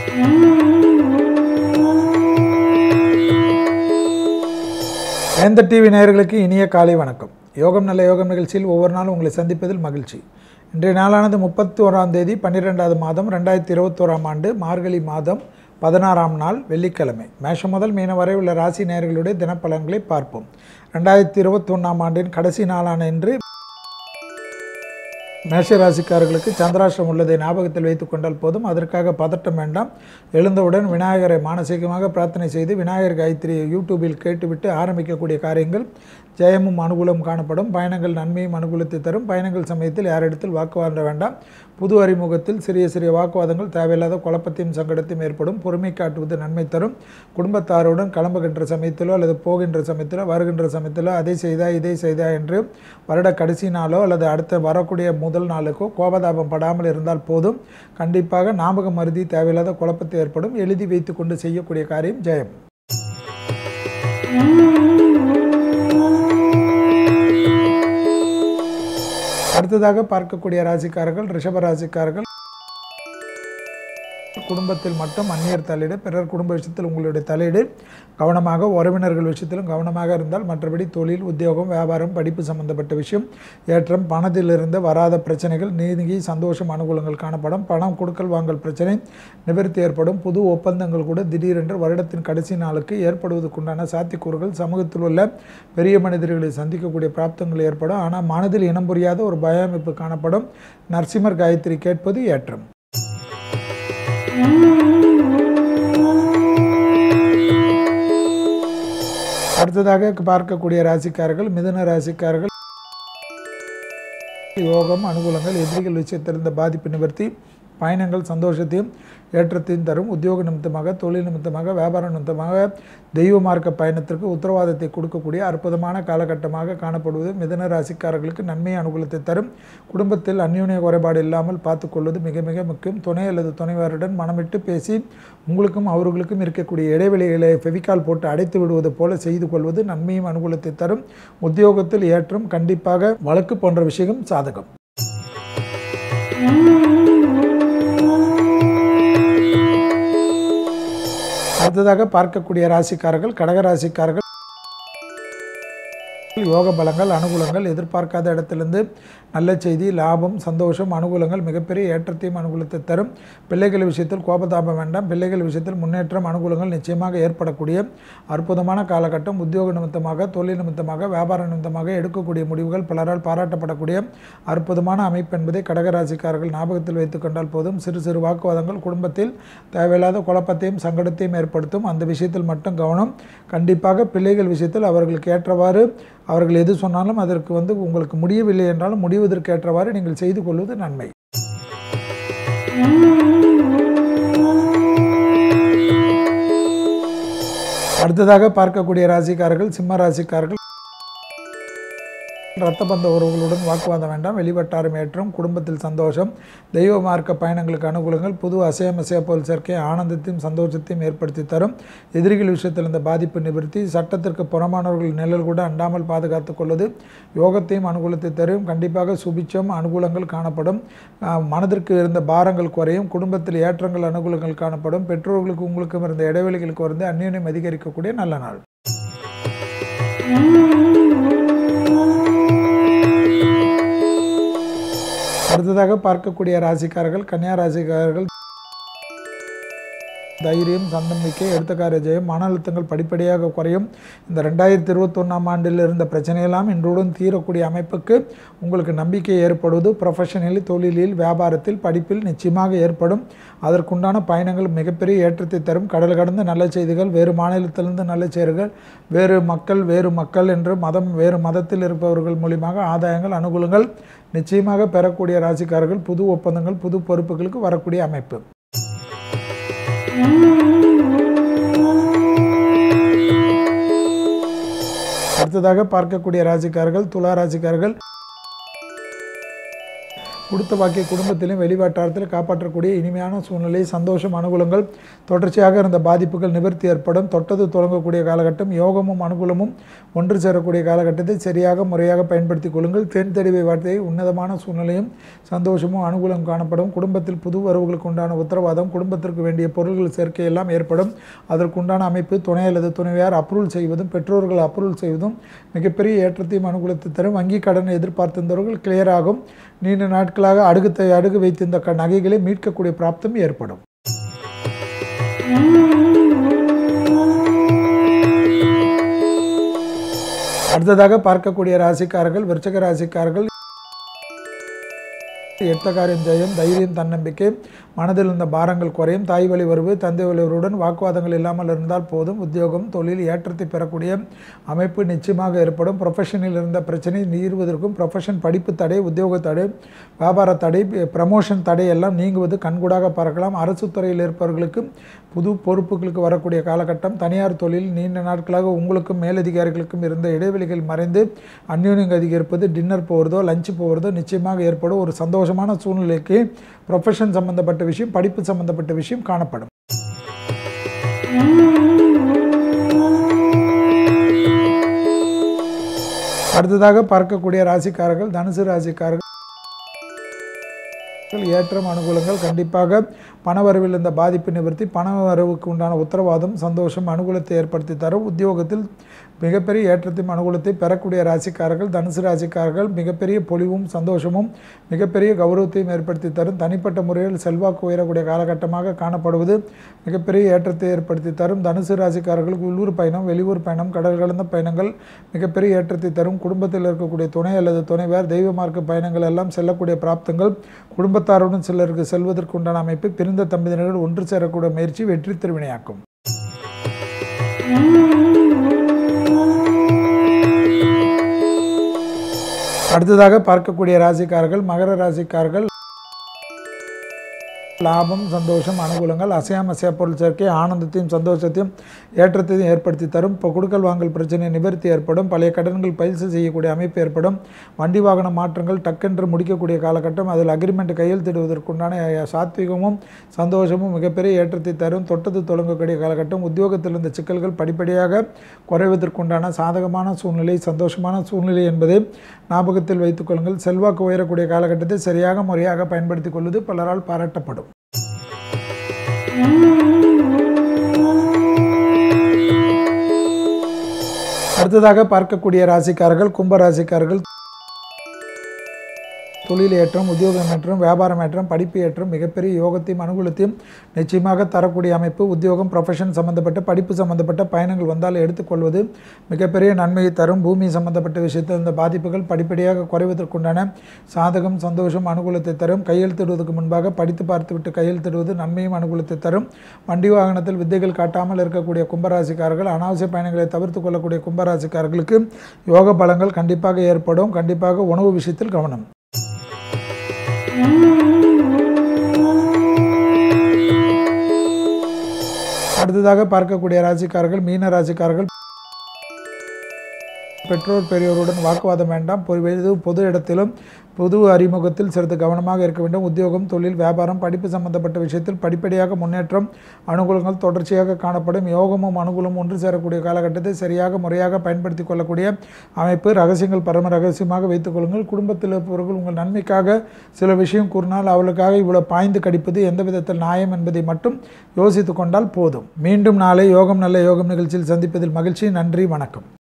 வேந்த TV நேயர்களுக்கு இனிய காலை வணக்கம் யோகம் நல்ல யோகம் நிகழ்ச்சியில் ஒவ்வொரு நாளும் உங்களை சந்திப்பதில் மகிழ்ச்சி இன்றைய நாளானது முப்பத்தி ஓராம் தேதி பன்னிரெண்டாவது மாதம் ரெண்டாயிரத்தி இருபத்தோராம் ஆண்டு மார்கழி மாதம் பதினாறாம் நாள் வெள்ளிக்கிழமை மேஷம் முதல் மீன வரை உள்ள ராசி நேயர்களுடைய தினப்பலன்களை பார்ப்போம் ரெண்டாயிரத்தி இருபத்தொன்னாம் ஆண்டின் கடைசி நாளான இன்று மேஷ ராசிக்காரர்களுக்கு சந்திராஷ்டிரம் உள்ளதை ஞாபகத்தில் வைத்துக் கொண்டால் போதும் அதற்காக பதட்டம் வேண்டாம் எழுந்தவுடன் விநாயகரை மானசீகமாக பிரார்த்தனை செய்து விநாயகர் காயத்ரியை யூடியூபில் கேட்டுவிட்டு ஆரம்பிக்கக்கூடிய காரியங்கள் ஜெயமும் அனுகூலம் காணப்படும் பயணங்கள் நன்மையும் அனுகூலத்தை தரும் பயணங்கள் சமயத்தில் யாரிடத்தில் வாக்குவாத வேண்டாம் புது அறிமுகத்தில் சிறிய சிறிய வாக்குவாதங்கள் தேவையில்லாத குழப்பத்தையும் சங்கடத்தையும் ஏற்படும் பொறுமை காட்டுவது நன்மை தரும் குடும்பத்தாருடன் கிளம்புகின்ற சமயத்திலோ அல்லது போகின்ற சமயத்திலோ வருகின்ற சமயத்திலோ அதை செய்தா இதை செய்தா என்று வருட கடைசி நாளோ அல்லது அடுத்த வரக்கூடிய முதல் நாளுக்கோ கோபதாபம் படாமல் இருந்தால் போதும் கண்டிப்பாக ஞாபக மருதி தேவையில்லாத குழப்பத்தை ஏற்படும் எழுதி வைத்துக்கொண்டு செய்யக்கூடிய காரியம் ஜெயம் அடுத்ததாக பார்க்கக்கூடிய ராசிக்காரர்கள் ரிஷப ராசிக்காரர்கள் குடும்பத்தில் மட்டும் அந்நியர் தலையீடு பிறர் குடும்ப விஷயத்தில் உங்களுடைய தலையீடு கவனமாக உறவினர்கள் விஷயத்திலும் கவனமாக இருந்தால் மற்றபடி தொழில் உத்தியோகம் வியாபாரம் படிப்பு சம்பந்தப்பட்ட விஷயம் ஏற்றம் பணத்திலிருந்து வராத பிரச்சனைகள் நீதி சந்தோஷம் அனுகூலங்கள் காணப்படும் பணம் கொடுக்கல் வாங்கல் பிரச்சனை நிவர்த்தி ஏற்படும் புது ஒப்பந்தங்கள் கூட திடீரென்று வருடத்தின் கடைசி நாளுக்கு ஏற்படுவதற்குண்டான சாத்தியக்கூறுகள் சமூகத்தில் உள்ள பெரிய மனிதர்களை சந்திக்கக்கூடிய பிராப்தங்கள் ஏற்படும் ஆனால் மனதில் இனம் புரியாத ஒரு பயமிப்பு காணப்படும் நரசிம்மர் காயத்ரி கேட்பது ஏற்றம் அடுத்ததாக பார்க்கக்கூடிய ராசிக்காரர்கள் மிதுன ராசிக்காரர்கள் யோகம் அனுகூலங்கள் எதிரிகள் விஷயத்தில் இருந்த பாதிப்பு நிவர்த்தி பயணங்கள் சந்தோஷத்தையும் ஏற்றத்தையும் தரும் உத்தியோக நிமித்தமாக தொழில் நிமித்தமாக வியாபார நிமித்தமாக தெய்வ மார்க்க பயணத்திற்கு உத்தரவாதத்தை கொடுக்கக்கூடிய அற்புதமான காலகட்டமாக காணப்படுவது மிதன ராசிக்காரர்களுக்கு நன்மை அனுகூலத்தை தரும் குடும்பத்தில் அந்யோன்ய குறைபாடு இல்லாமல் பார்த்துக்கொள்வது மிக மிக முக்கியம் துணை அல்லது துணைவருடன் மனமிட்டு பேசி உங்களுக்கும் அவர்களுக்கும் இருக்கக்கூடிய இடைவெளிகளை ஃபெவிகால் போட்டு அடைத்து விடுவது போல செய்து கொள்வது நன்மையும் அனுகூலத்தை தரும் உத்தியோகத்தில் ஏற்றம் கண்டிப்பாக வழக்கு போன்ற விஷயம் சாதகம் அடுத்ததாக பார்க்கக்கூடிய ராசிக்காரர்கள் கடக ராசிக்காரர்கள் யோக பலங்கள் அனுகூலங்கள் எதிர்பார்க்காத இடத்திலிருந்து நல்ல செய்தி லாபம் சந்தோஷம் அனுகூலங்கள் மிகப்பெரிய ஏற்றத்தையும் அனுகூலத்தை தரும் பிள்ளைகள் விஷயத்தில் கோபதாபம் வேண்டாம் பிள்ளைகள் விஷயத்தில் முன்னேற்றம் அனுகூலங்கள் நிச்சயமாக ஏற்படக்கூடிய அற்புதமான காலகட்டம் உத்தியோக நிமித்தமாக தொழில் நிமித்தமாக வியாபார நிமித்தமாக எடுக்கக்கூடிய முடிவுகள் பலரால் பாராட்டப்படக்கூடிய அற்புதமான அமைப்பு என்பதை கடகராசிக்காரர்கள் ஞாபகத்தில் வைத்துக் கொண்டால் போதும் சிறு சிறு வாக்குவாதங்கள் குடும்பத்தில் தேவையில்லாத குழப்பத்தையும் சங்கடத்தையும் ஏற்படுத்தும் அந்த விஷயத்தில் மட்டும் கவனம் கண்டிப்பாக பிள்ளைகள் விஷயத்தில் அவர்களுக்கு ஏற்றவாறு அவர்கள் எது சொன்னாலும் அதற்கு வந்து உங்களுக்கு முடியவில்லை என்றாலும் முடிவதற்கு ஏற்றவாறு நீங்கள் செய்து கொள்வது நன்மை அடுத்ததாக பார்க்கக்கூடிய ராசிக்காரர்கள் சிம்ம ராசிக்காரர்கள் ரத்த பந்த உறவுகளுடன் வாக்குவாதம் வேண்டாம் வெளிவட்டாரம் ஏற்றம் குடும்பத்தில் சந்தோஷம் தெய்வ மார்க்க பயணங்களுக்கு அனுகூலங்கள் புது அசையமசைய போல் சேர்க்கை ஆனந்தத்தையும் சந்தோஷத்தையும் ஏற்படுத்தி தரும் எதிரிகள் விஷயத்தில் இந்த பாதிப்பு நிவர்த்தி சட்டத்திற்கு புறமானவர்கள் நிழல் கூட அண்டாமல் பாதுகாத்துக் கொள்வது யோகத்தையும் அனுகூலத்தை தரும் கண்டிப்பாக சுபிச்சம் அனுகூலங்கள் காணப்படும் மனதிற்கு இருந்த பாரங்கள் குறையும் குடும்பத்தில் ஏற்றங்கள் அனுகூலங்கள் காணப்படும் பெற்றோர்களுக்கு உங்களுக்கும் இருந்த இடைவெளிகள் குறைந்து அந்யோன்யம் அதிகரிக்கக்கூடிய நல்ல நாள் அடுத்ததாக பார்க்கக்கூடிய ராசிக்காரர்கள் கன்னியா ராசிக்காரர்கள் தைரியம் சந்தமிக்கை எடுத்த காரிய ஜெயம் மன அழுத்தங்கள் படிப்படியாக குறையும் இந்த ரெண்டாயிரத்தி இருபத்தொன்னாம் ஆண்டில் இருந்த பிரச்சனையெல்லாம் இன்றுடன் தீரக்கூடிய அமைப்புக்கு உங்களுக்கு நம்பிக்கை ஏற்படுவது ப்ரொஃபஷனலி தொழிலில் வியாபாரத்தில் படிப்பில் நிச்சயமாக ஏற்படும் அதற்குண்டான பயணங்கள் மிகப்பெரிய ஏற்றத்தை தரும் கடல் கடந்த நல்ல செய்திகள் வேறு மாநிலத்திலிருந்து நல்ல செய்திகள் வேறு மக்கள் வேறு மக்கள் என்று மதம் வேறு மதத்தில் இருப்பவர்கள் மூலியமாக ஆதாயங்கள் அனுகூலங்கள் நிச்சயமாக பெறக்கூடிய ராசிக்காரர்கள் புது ஒப்பந்தங்கள் புது பொறுப்புகளுக்கு வரக்கூடிய அமைப்பு அடுத்ததாக பார்க்கக்கூடிய ராசிக்காரர்கள் துலா ராசிக்காரர்கள் கொடுத்த வாக்கிய குடும்பத்திலும் வெளிவட்டாரத்தில் காப்பாற்றக்கூடிய இனிமையான சூழ்நிலை சந்தோஷம் அனுகூலங்கள் தொடர்ச்சியாக இருந்த பாதிப்புகள் நிவர்த்தி ஏற்படும் தொட்டது தொடங்கக்கூடிய காலகட்டம் யோகமும் அனுகூலமும் ஒன்று சேரக்கூடிய காலகட்டத்தை சரியாக முறையாக பயன்படுத்திக் கொள்ளுங்கள் தென் தெளிவை வார்த்தையை உன்னதமான சூழ்நிலையும் சந்தோஷமும் அனுகூலம் காணப்படும் குடும்பத்தில் புது வரவுகளுக்கு உண்டான உத்தரவாதம் குடும்பத்திற்கு வேண்டிய பொருள்கள் சேர்க்கை எல்லாம் ஏற்படும் அதற்குண்டான அமைப்பு துணை அல்லது துணைவியார் அப்ரூவல் செய்வதும் பெற்றோர்கள் அப்ரூவல் செய்வதும் மிகப்பெரிய ஏற்றத்தையும் அனுகூலத்தை தரும் வங்கி கடன் எதிர்பார்த்திருந்தவர்கள் கிளியர் ஆகும் நீண்ட நாட்களாக அடுகு அடுகு வைத்திருந்த க- நகைகளை மீட்கக்கூடிய பிராப்தம் ஏற்படும் அடுத்ததாக பார்க்கக்கூடிய ராசிக்காரர்கள் விருச்சக ராசிக்காரர்கள் எட்ட காரியம் ஜெயம் தைரியம் தன்னம்பிக்கை மனதில் இருந்த பாரங்கள் குறையும் தாய் வழி வருவு தந்தை வழிவருடன் வாக்குவாதங்கள் இல்லாமல் இருந்தால் போதும் உத்தியோகம் தொழில் ஏற்றத்தை பெறக்கூடிய அமைப்பு நிச்சயமாக ஏற்படும் ப்ரொஃபஷனில் இருந்த பிரச்சனை நீர்வதற்கும் ப்ரொஃபஷன் படிப்பு தடை உத்தியோக தடை வியாபார தடை ப்ரமோஷன் தடை எல்லாம் நீங்குவது கண்கூடாக பார்க்கலாம் அரசு துறையில் இருப்பவர்களுக்கு புது பொறுப்புகளுக்கு வரக்கூடிய காலகட்டம் தனியார் தொழில் நீண்ட நாட்களாக உங்களுக்கும் மேலதிகாரிகளுக்கும் இருந்த இடைவெளிகள் மறைந்து அந்யோன்யம் அதிகரிப்பது டின்னர் போகிறதோ லஞ்ச் போகிறதோ நிச்சயமாக ஏற்படும் ஒரு சந்தோஷமான சூழ்நிலைக்கு ப்ரொஃபஷன் சம்பந்தப்பட்ட விஷயம் படிப்பு சம்பந்தப்பட்ட விஷயம் காணப்படும் அடுத்ததாக பார்க்கக்கூடிய ராசிக்காரர்கள் தனுசு ராசிக்காரர்கள் ஏற்றம் அனுகூலங்கள் கண்டிப்பாக பணவரவில் இருந்த பாதிப்பு நிவர்த்தி பண வரவுக்கு உண்டான உத்தரவாதம் சந்தோஷம் அனுகூலத்தை ஏற்படுத்தி தரும் உத்தியோகத்தில் மிகப்பெரிய ஏற்றத்தையும் அனுகூலத்தை பெறக்கூடிய ராசிக்காரர்கள் தனுசு ராசிக்காரர்கள் மிகப்பெரிய பொலிவும் சந்தோஷமும் மிகப்பெரிய கௌரவத்தையும் ஏற்படுத்தி தரும் தனிப்பட்ட முறையில் செல்வாக்கு உயரக்கூடிய காலகட்டமாக காணப்படுவது மிகப்பெரிய ஏற்றத்தை ஏற்படுத்தி தரும் தனுசு ராசிக்காரர்களுக்கு உள்ளூர் பயணம் வெளியூர் பயணம் கடல் கடந்த பயணங்கள் மிகப்பெரிய ஏற்றத்தை தரும் குடும்பத்தில் இருக்கக்கூடிய துணை அல்லது துணைவர் தெய்வ மார்க்க பயணங்கள் எல்லாம் செல்லக்கூடிய பிராப்தங்கள் குடும்பத்தாருடன் சிலருக்கு செல்வதற்கு உண்டான அமைப்பு பிரிந்த தம்பதியினர்கள் ஒன்று சேரக்கூடிய முயற்சி வெற்றி திருவினையாக்கும் அடுத்ததாக பார்க்கக்கூடிய ராசிக்காரர்கள் மகர ராசிக்காரர்கள் லாபம் சந்தோஷம் அனுகூலங்கள் அசையாம அசையா பொருள் சேர்க்கை ஆனந்தத்தையும் சந்தோஷத்தையும் ஏற்றத்தையும் ஏற்படுத்தி தரும் இப்போ கொடுக்கல் வாங்கல் பிரச்சனை நிவர்த்தி ஏற்படும் பழைய கடன்கள் பயிற்சி செய்யக்கூடிய அமைப்பு ஏற்படும் வண்டி வாகன மாற்றங்கள் டக்கென்று முடிக்கக்கூடிய காலகட்டம் அதில் அக்ரிமெண்ட் கையெழுத்திடுவதற்குண்டான சாத்விகமும் சந்தோஷமும் மிகப்பெரிய ஏற்றத்தை தரும் தொட்டது தொடங்கக்கூடிய காலகட்டம் உத்தியோகத்தில் இருந்த சிக்கல்கள் படிப்படியாக குறைவதற்குண்டான சாதகமான சூழ்நிலை சந்தோஷமான சூழ்நிலை என்பதை ஞாபகத்தில் வைத்துக் கொள்ளுங்கள் செல்வாக்கு உயரக்கூடிய காலகட்டத்தை சரியாக முறையாக பயன்படுத்திக் கொள்வது பலரால் பாராட்டப்படும் அடுத்ததாக பார்க்கக்கூடிய ராசிக்காரர்கள் கும்ப ராசிக்காரர்கள் தொழில் ஏற்றம் உத்தியோகம் ஏற்றம் வியாபாரம் ஏற்றம் படிப்பு ஏற்றம் மிகப்பெரிய யோகத்தையும் அனுகூலத்தையும் நிச்சயமாக தரக்கூடிய அமைப்பு உத்தியோகம் ப்ரொஃபஷன் சம்பந்தப்பட்ட படிப்பு சம்பந்தப்பட்ட பயணங்கள் வந்தால் எடுத்துக்கொள்வது மிகப்பெரிய நன்மையை தரும் பூமி சம்பந்தப்பட்ட விஷயத்தில் இந்த பாதிப்புகள் படிப்படியாக குறைவதற்குண்டான சாதகம் சந்தோஷம் அனுகூலத்தை தரும் கையெழுத்திடுவதற்கு முன்பாக படித்து பார்த்துவிட்டு கையெழுத்திடுவது நன்மையும் அனுகூலத்தை தரும் வண்டி வாகனத்தில் வித்தைகள் காட்டாமல் இருக்கக்கூடிய கும்பராசிக்காரர்கள் அனாவசிய பயணங்களை தவிர்த்து கொள்ளக்கூடிய கும்பராசிக்காரர்களுக்கு யோக பலங்கள் கண்டிப்பாக ஏற்படும் கண்டிப்பாக உணவு விஷயத்தில் கவனம் அடுத்ததாக பார்க்கக்கூடிய ராசிக்காரர்கள் மீன ராசிக்காரர்கள் பெற்றோர் பெரியோருடன் வாக்குவாதம் வேண்டாம் பொது பொது இடத்திலும் பொது அறிமுகத்தில் சிறிது கவனமாக இருக்க வேண்டும் உத்தியோகம் தொழில் வியாபாரம் படிப்பு சம்பந்தப்பட்ட விஷயத்தில் படிப்படியாக முன்னேற்றம் அனுகூலங்கள் தொடர்ச்சியாக காணப்படும் யோகமும் அனுகூலமும் ஒன்று சேரக்கூடிய காலகட்டத்தை சரியாக முறையாக பயன்படுத்தி கொள்ளக்கூடிய அமைப்பு ரகசியங்கள் பரம ரகசியமாக வைத்துக் கொள்ளுங்கள் குடும்பத்தில் இருப்பவர்கள் உங்கள் நன்மைக்காக சில விஷயம் கூறினால் அவளுக்காக இவ்வளவு பாய்ந்து கடிப்பது எந்த விதத்தில் நியாயம் என்பதை மட்டும் யோசித்து கொண்டால் போதும் மீண்டும் நாளை யோகம் நல்ல யோகம் நிகழ்ச்சியில் சந்திப்பதில் மகிழ்ச்சி நன்றி வணக்கம்